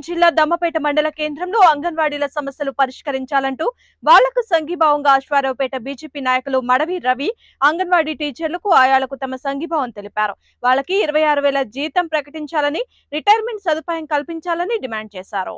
జిల్లా దమ్మపేట మండల కేంద్రంలో అంగన్వాడీల సమస్యలు పరిష్కరించాలంటూ వాళ్లకు సంఘీభావంగా అశ్వారావుపేట బీజేపీ నాయకులు మడవి రవి అంగన్వాడీ టీచర్లకు ఆయాలకు తమ సంఘీభావం తెలిపారు వాళ్ళకి ఇరవై ఆరు వేల జీతం ప్రకటించాలని రిటైర్మెంట్ సదుపాయం కల్పించాలని డిమాండ్ చేశారు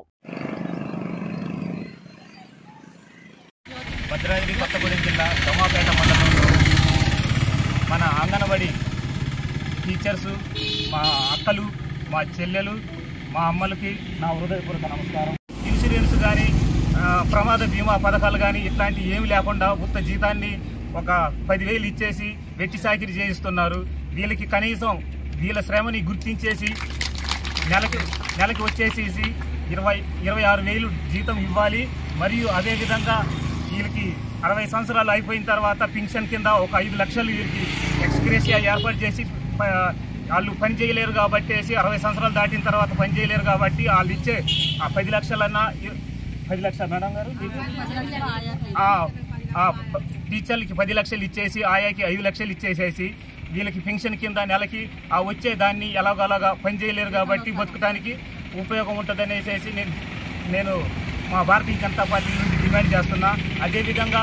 భద్రాద్రి కొత్తగూడెం జిల్లా దమాపేట మండలంలో మన అంగన్వాడీ టీచర్సు మా అక్కలు మా చెల్లెలు మా అమ్మలకి నా హృదయపూర్వక నమస్కారం ఇన్సూరెన్స్ కానీ ప్రమాద బీమా పథకాలు కానీ ఇట్లాంటివి ఏమి లేకుండా ఉత్త జీతాన్ని ఒక పదివేలు ఇచ్చేసి వెట్టి సాకిరి చేయిస్తున్నారు వీళ్ళకి కనీసం వీళ్ళ శ్రమని గుర్తించేసి నెలకి నెలకి వచ్చేసేసి ఇరవై ఇరవై ఆరు వేలు జీతం ఇవ్వాలి మరియు అదేవిధంగా వీళ్ళకి అరవై సంవత్సరాలు అయిపోయిన తర్వాత పింఛన్ కింద ఒక ఐదు లక్షలు వీళ్ళకి ఎక్స్గ్రేషియా ఏర్పాటు చేసి ప- వాళ్ళు పని చేయలేరు కాబట్టి అరవై సంవత్సరాలు దాటిన తర్వాత పని చేయలేరు కాబట్టి వాళ్ళు ఇచ్చే ఆ పది లక్షలన్నా ఇ- పది లక్షలు మేడం గారు ఆ, ఆ ప- టీచర్లకి పది లక్షలు ఇచ్చేసి ఆయాకి ఐదు లక్షలు ఇచ్చేసేసి వీళ్ళకి పెన్షన్ కింద నెలకి ఆ వచ్చే దాన్ని ఎలాగోలాగా పని చేయలేరు కాబట్టి బతకడానికి ఉపయోగం ఉంటుందనేసి నేను నేను మా భారతీయ జనతా పార్టీ నుండి డిమాండ్ చేస్తున్నా అదేవిధంగా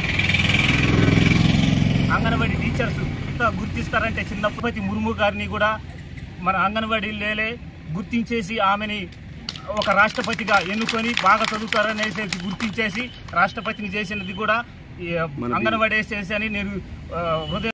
అంగన్వాడీ టీచర్స్ ఎంత గుర్తిస్తారంటే చిన్నప్పటి ముర్ము గారిని కూడా మన అంగన్వాడీ లేలే గుర్తించేసి ఆమెని ఒక రాష్ట్రపతిగా ఎన్నుకొని బాగా చదువుతారనేసి గుర్తించేసి రాష్ట్రపతిని చేసినది కూడా ఈ అంగన్వాడీ వేసేసి అని నేను ఆ, హృదయ